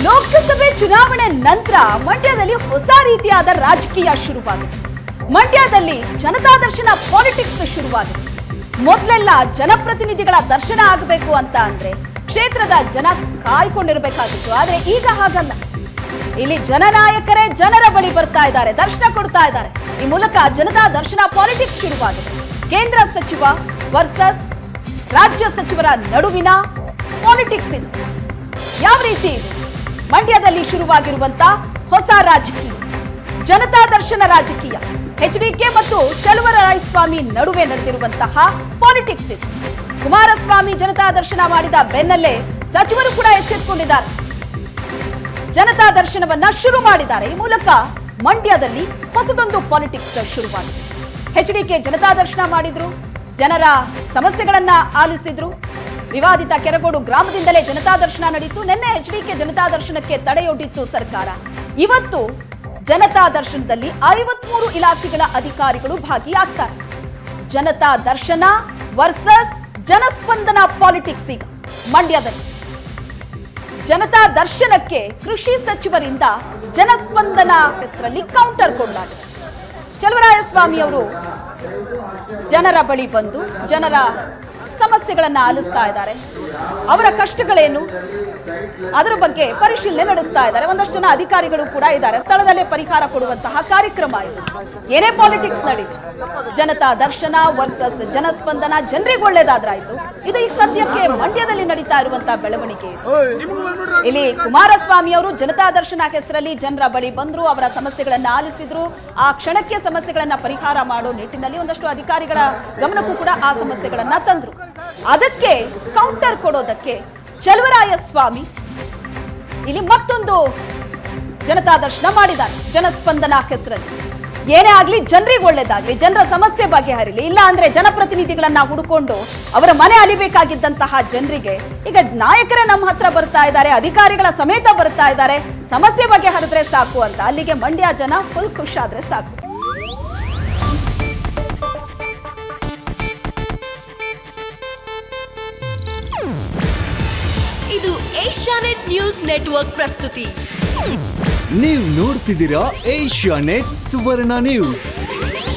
ಲೋಕಸಭೆ ಚುನಾವಣೆ ನಂತರ ಮಂಡ್ಯದಲ್ಲಿ ಹೊಸ ರೀತಿಯಾದ ರಾಜಕೀಯ ಶುರುವಾಗಿದೆ ಮಂಡ್ಯದಲ್ಲಿ ಜನತಾ ದರ್ಶನ ಪಾಲಿಟಿಕ್ಸ್ ಶುರುವಾಗಿದೆ ಮೊದಲೆಲ್ಲ ಜನಪ್ರತಿನಿಧಿಗಳ ದರ್ಶನ ಆಗಬೇಕು ಅಂತ ಅಂದ್ರೆ ಕ್ಷೇತ್ರದ ಜನ ಕಾಯ್ಕೊಂಡಿರ್ಬೇಕಾಗಿತ್ತು ಆದ್ರೆ ಈಗ ಹಾಗಲ್ಲ ಇಲ್ಲಿ ಜನನಾಯಕರೇ ಜನರ ಬಳಿ ಬರ್ತಾ ಇದ್ದಾರೆ ದರ್ಶನ ಕೊಡ್ತಾ ಇದ್ದಾರೆ ಈ ಮೂಲಕ ಜನತಾ ದರ್ಶನ ಪಾಲಿಟಿಕ್ಸ್ ಶುರುವಾಗಿದೆ ಕೇಂದ್ರ ಸಚಿವ ವರ್ಸಸ್ ರಾಜ್ಯ ಸಚಿವರ ನಡುವಿನ ಪಾಲಿಟಿಕ್ಸ್ ಇದು ಯಾವ ರೀತಿ ಇದು ಮಂಡ್ಯದಲ್ಲಿ ಶುರುವಾಗಿರುವಂತ ಹೊಸ ರಾಜಕೀಯ ಜನತಾ ದರ್ಶನ ರಾಜಕೀಯ ಎಚ್ಡಿಕೆ ಮತ್ತು ಚಲುವರಾಯಸ್ವಾಮಿ ನಡುವೆ ನಡೆದಿರುವಂತಹ ಪಾಲಿಟಿಕ್ಸ್ ಇದು ಕುಮಾರಸ್ವಾಮಿ ಜನತಾ ದರ್ಶನ ಮಾಡಿದ ಬೆನ್ನಲ್ಲೇ ಸಚಿವರು ಕೂಡ ಎಚ್ಚೆತ್ತುಕೊಂಡಿದ್ದಾರೆ ಜನತಾ ದರ್ಶನವನ್ನ ಶುರು ಮಾಡಿದ್ದಾರೆ ಈ ಮೂಲಕ ಮಂಡ್ಯದಲ್ಲಿ ಹೊಸದೊಂದು ಪಾಲಿಟಿಕ್ಸ್ ಶುರುವಾಗಿದೆ ಎಚ್ಡಿಕೆ ಜನತಾ ದರ್ಶನ ಮಾಡಿದ್ರು ಜನರ ಸಮಸ್ಯೆಗಳನ್ನ ಆಲಿಸಿದ್ರು ವಿವಾದಿತ ಕೆರಗೋಡು ಗ್ರಾಮದಿಂದಲೇ ಜನತಾ ದರ್ಶನ ನಡೆಯಿತು ನಿನ್ನೆ ಎಚ್ಡಿಕೆ ಜನತಾ ದರ್ಶನಕ್ಕೆ ತಡೆಯೊಡ್ಡಿತ್ತು ಸರ್ಕಾರ ಇವತ್ತು ಜನತಾ ದರ್ಶನದಲ್ಲಿ ಐವತ್ಮೂರು ಇಲಾಖೆಗಳ ಅಧಿಕಾರಿಗಳು ಭಾಗಿಯಾಗ್ತಾರೆ ಜನತಾ ದರ್ಶನ ವರ್ಸಸ್ ಜನಸ್ಪಂದನ ಪಾಲಿಟಿಕ್ಸ್ ಈಗ ಮಂಡ್ಯದಲ್ಲಿ ಜನತಾ ದರ್ಶನಕ್ಕೆ ಕೃಷಿ ಸಚಿವರಿಂದ ಜನಸ್ಪಂದನ ಹೆಸರಲ್ಲಿ ಕೌಂಟರ್ ಕೊಡಲಾಗಿದೆ ಚಲುವರಾಯಸ್ವಾಮಿ ಅವರು ಜನರ ಬಳಿ ಬಂದು ಜನರ ಸಮಸ್ಯೆಗಳನ್ನ ಆಲಿಸ್ತಾ ಇದ್ದಾರೆ ಅವರ ಕಷ್ಟಗಳೇನು ಅದರ ಬಗ್ಗೆ ಪರಿಶೀಲನೆ ನಡೆಸ್ತಾ ಇದ್ದಾರೆ ಒಂದಷ್ಟು ಜನ ಅಧಿಕಾರಿಗಳು ಕೂಡ ಇದ್ದಾರೆ ಸ್ಥಳದಲ್ಲೇ ಪರಿಹಾರ ಕೊಡುವಂತಹ ಕಾರ್ಯಕ್ರಮ ಇದು ಏನೇ ಪಾಲಿಟಿಕ್ಸ್ ನಡೀಲಿ ಜನತಾ ದರ್ಶನ ವರ್ಸಸ್ ಜನಸ್ಪಂದನ ಜನರಿಗೆ ಒಳ್ಳೇದಾದ್ರಾಯ್ತು ಇದು ಈಗ ಸದ್ಯಕ್ಕೆ ಮಂಡ್ಯದಲ್ಲಿ ನಡೀತಾ ಇರುವಂತಹ ಬೆಳವಣಿಗೆ ಇದು. ಇಲ್ಲಿ ಕುಮಾರಸ್ವಾಮಿ ಅವರು ಜನತಾ ದರ್ಶನ ಹೆಸರಲ್ಲಿ ಜನರ ಬಳಿ ಬಂದ್ರು ಅವರ ಸಮಸ್ಯೆಗಳನ್ನ ಆಲಿಸಿದ್ರು ಆ ಕ್ಷಣಕ್ಕೆ ಸಮಸ್ಯೆಗಳನ್ನ ಪರಿಹಾರ ಮಾಡೋ ನಿಟ್ಟಿನಲ್ಲಿ ಒಂದಷ್ಟು ಅಧಿಕಾರಿಗಳ ಗಮನಕ್ಕೂ ಕೂಡ ಆ ಸಮಸ್ಯೆಗಳನ್ನ ತಂದ್ರು ಅದಕ್ಕೆ ಕೌಂಟರ್ ಕೊಡೋದಕ್ಕೆ ಚಲುವರಾಯ ಸ್ವಾಮಿ ಇಲ್ಲಿ ಮತ್ತೊಂದು ಜನತಾ ದರ್ಶನ ಮಾಡಿದ್ದಾರೆ ಜನಸ್ಪಂದನ ಹೆಸರಲ್ಲಿ ಏನೇ ಆಗ್ಲಿ ಜನರಿಗೆ ಒಳ್ಳೇದಾಗ್ಲಿ ಜನರ ಸಮಸ್ಯೆ ಬಗೆಹರಿಲಿ ಇಲ್ಲ ಅಂದ್ರೆ ಜನಪ್ರತಿನಿಧಿಗಳನ್ನ ಹುಡುಕೊಂಡು ಅವರ ಮನೆ ಅಲಿಬೇಕಾಗಿದ್ದಂತಹ ಜನರಿಗೆ ಈಗ ನಾಯಕರೇ ನಮ್ಮ ಹತ್ರ ಬರ್ತಾ ಇದ್ದಾರೆ ಅಧಿಕಾರಿಗಳ ಸಮೇತ ಬರ್ತಾ ಇದ್ದಾರೆ ಸಮಸ್ಯೆ ಬಗೆಹರಿದ್ರೆ ಸಾಕು ಅಂತ ಅಲ್ಲಿಗೆ ಮಂಡ್ಯ ಜನ ಫುಲ್ ಖುಷಾದ್ರೆ ಸಾಕು ಇದು ಏಷ್ಯಾನೆಟ್ ನ್ಯೂಸ್ ನೆಟ್ವರ್ಕ್ ಪ್ರಸ್ತುತಿ ನೀವು ನೋಡ್ತಿದ್ದೀರಾ ಏಷ್ಯಾ ನೆಟ್ ಸುವರ್ಣ ನ್ಯೂಸ್